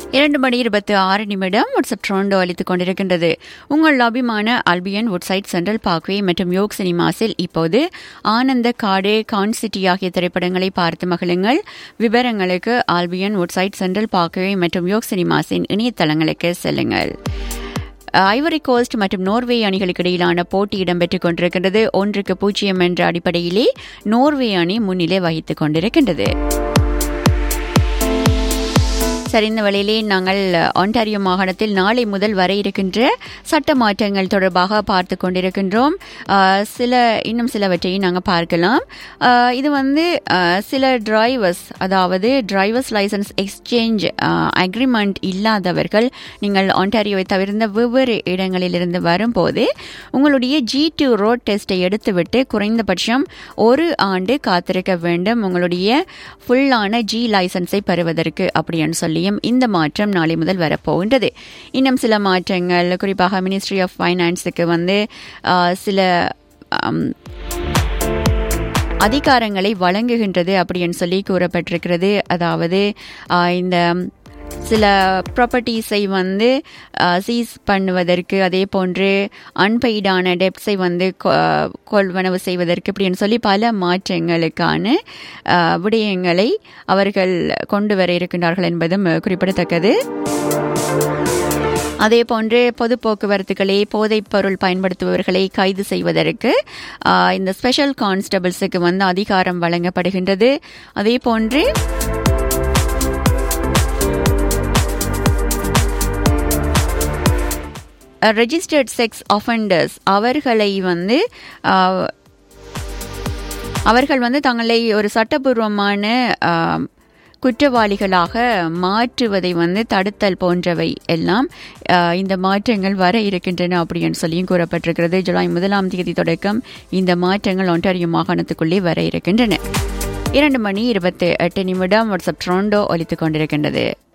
இரண்டு மணி இருபத்தி ஆறு நிமிடம் வாட்ஸ்அப் ட்ரோண்டோ அளித்துக் கொண்டிருக்கின்றது உங்கள் அபிமான அல்பியன் வுட்சைட் சென்ட்ரல் பார்க்வே மற்றும் யோக் சினிமாஸில் இப்போது ஆனந்த காடு கான் சிட்டி ஆகிய திரைப்படங்களை பார்த்து மகிழுங்கள் விவரங்களுக்கு ஆல்பியன் வுட்சைட் சென்ட்ரல் பார்க்வே மற்றும் யோக் சினிமாஸின் இணையதளங்களுக்கு செல்லுங்கள் ஐவரி கோஸ்ட் மற்றும் நோர்வே அணிகளுக்கு இடையிலான போட்டி இடம்பெற்றுக் கொண்டிருக்கின்றது ஒன்றுக்கு பூஜ்ஜியம் என்ற அடிப்படையிலே நோர்வே அணி முன்னிலை வகித்துக் கொண்டிருக்கின்றது சரி இந்த வழியிலே நாங்கள் ஒன்டாரியோ மாகாணத்தில் நாளை முதல் வர இருக்கின்ற சட்ட மாற்றங்கள் தொடர்பாக பார்த்து கொண்டிருக்கின்றோம் சில இன்னும் சிலவற்றையும் நாங்கள் பார்க்கலாம் இது வந்து சில டிரைவர்ஸ் அதாவது டிரைவர்ஸ் லைசன்ஸ் எக்ஸ்சேஞ்ச் அக்ரிமெண்ட் இல்லாதவர்கள் நீங்கள் ஒன்டாரியோவை தவிர்ந்த வெவ்வேறு இடங்களிலிருந்து வரும்போது உங்களுடைய ஜி டூ ரோட் டெஸ்ட்டை எடுத்துவிட்டு குறைந்தபட்சம் ஒரு ஆண்டு காத்திருக்க வேண்டும் உங்களுடைய ஃபுல்லான ஜி லைசன்ஸை பெறுவதற்கு அப்படின்னு சொல்லி சொல்லியும் இந்த மாற்றம் நாளை முதல் வரப்போகின்றது இன்னும் சில மாற்றங்கள் குறிப்பாக மினிஸ்ட்ரி ஆஃப் ஃபைனான்ஸுக்கு வந்து சில அதிகாரங்களை வழங்குகின்றது அப்படின்னு சொல்லி கூறப்பட்டிருக்கிறது அதாவது இந்த சில ப்ராப்பர்ட்டிஸை வந்து சீஸ் பண்ணுவதற்கு அதே போன்று அன்பெய்டான டெப்ஸை வந்து கொள்வனவு செய்வதற்கு இப்படின்னு சொல்லி பல மாற்றங்களுக்கான விடயங்களை அவர்கள் கொண்டு வர இருக்கின்றார்கள் என்பதும் குறிப்பிடத்தக்கது அதே போன்று பொது போக்குவரத்துகளை போதைப் பொருள் பயன்படுத்துபவர்களை கைது செய்வதற்கு இந்த ஸ்பெஷல் கான்ஸ்டபிள்ஸுக்கு வந்து அதிகாரம் வழங்கப்படுகின்றது அதே போன்று ரெஜிஸ்டர்ட் செக்ஸ் அஃபண்டர்ஸ் அவர்களை வந்து அவர்கள் வந்து தங்களை ஒரு சட்டபூர்வமான குற்றவாளிகளாக மாற்றுவதை வந்து தடுத்தல் போன்றவை எல்லாம் இந்த மாற்றங்கள் வர இருக்கின்றன அப்படின்னு சொல்லியும் கூறப்பட்டிருக்கிறது ஜூலை முதலாம் தேதி தொடக்கம் இந்த மாற்றங்கள் ஒன்டாரியோ மாகாணத்துக்குள்ளே வர இருக்கின்றன இரண்டு மணி இருபத்தி எட்டு நிமிடம் வாட்ஸ்அப் ட்ரோண்டோ ஒலித்துக் கொண்டிருக்கின்றது